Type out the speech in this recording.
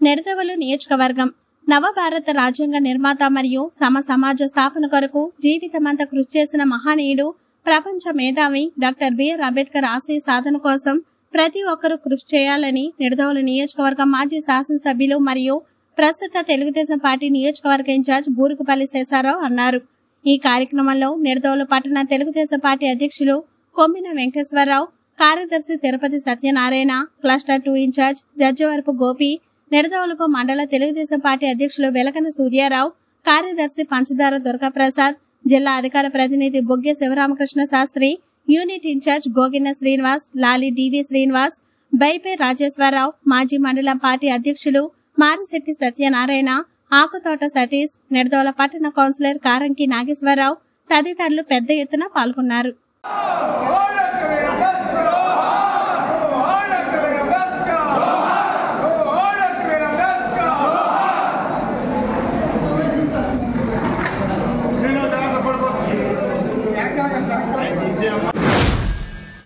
నిడదవలు నియోజకవర్గం నవభారత రాజ్యాంగ నిర్మాత మరియు సమ సమాజ స్థాపన కొరకు జీవితమంతా కృషి చేసిన మహనీయుడు ప్రపంచ మేధావి డాక్టర్ బిఆర్ అంబేద్కర్ ఆశయ సాధన కోసం ప్రతి ఒక్కరూ కృషి చేయాలని నిడదవోలు నియోజకవర్గం మాజీ శాసనసభ్యులు మరియు ప్రస్తుత తెలుగుదేశం పార్టీ నియోజకవర్గ ఇన్ఛార్జ్ బూరుగుపల్లి శేషారావు అన్నారు ఈ కార్యక్రమంలో నిడదవోలు పట్టణ తెలుగుదేశం పార్టీ అధ్యక్షులు కొమ్మిన వెంకటేశ్వరరావు కార్యదర్శి Tirupati Satyanarayana cluster two incharge Jadjivarapu Gopi Nidadavalapu మండల తెలుగుదేశం పార్టీ అధ్యక్షులు వెలకన సూర్యారావు కార్యదర్శి పంచదార దుర్గాప్రసాద్ జిల్లా అధికార ప్రతినిధి Bogge Sivaramakrishna Sastri unit incharge Goginna Srinivas Lali DV Srinivas బైపే Rajeswara Rao మాజీ మండలం పార్టీ అధ్యక్షులు మారిశెట్టి సత్యనారాయణ ఆకుతోట సతీష్ నిడదోల పట్టణ కౌన్సిలర్ కారంకి నాగేశ్వరరావు తదితరులు పెద్ద ఎత్తున పాల్గొన్నారు శ్రీను జాగ్రత్త పడిపోతుంది